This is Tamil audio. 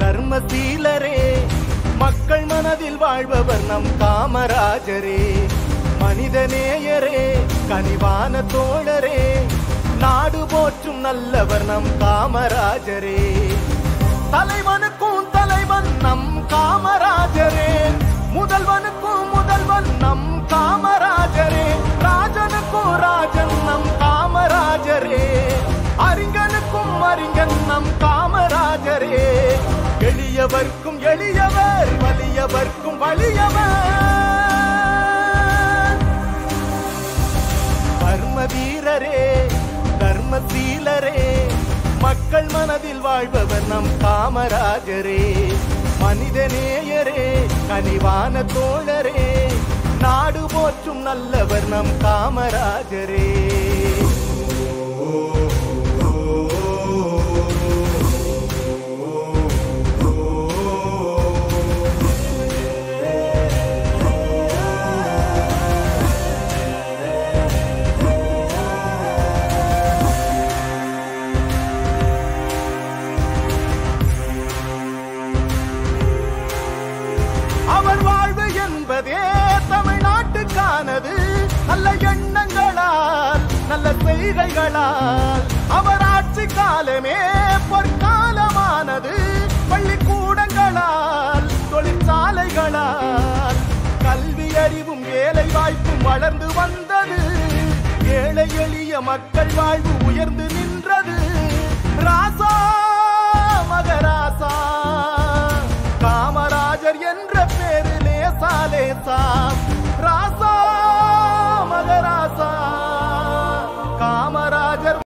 தர்மசீலரே மக்கள் மனதில் வாழ்பவர் நம் காமராஜரே மனிதநேயரே கனிவான தோழரே நாடு போற்றும் நல்லவர் நம் காமராஜரே தலைவனுக்கும் தலைவன் நம் காமராஜரே முதல்வனுக்கும் முதல்வன் நம் காமராஜரே ராஜனுக்கும் ராஜன் நம் காமராஜரே அறிஞனுக்கும் அறிஞன் நம் காமராஜரே எளியவர்க்கும் எளியவர் வலியவர்க்கும் வலியவர் கர்ம வீரரே தர்மசீலரே மக்கள் மனதில் வாழ்பவர் நம் காமராஜரே மனிதநேயரே கனிவான தோழரே நாடு போற்றும் நல்லவர் நம் காமராஜரே அவர் வாழ்வு என்பதே தமிழ்நாட்டுக்கானது நல்ல எண்ணங்களால் நல்ல செய்கைகளால் அவர் ஆட்சி காலமே பொற்காலமானது பள்ளிக்கூடங்களால் தொழிற்சாலைகளால் கல்வி அறிவும் வேலை வாய்ப்பும் வளர்ந்து வந்தது ஏழை எளிய மக்கள் வாழ்வு உயர்ந்து நின்றது ராசா மகராசா காமராஜர் என்ற பேரு லேசா லேசா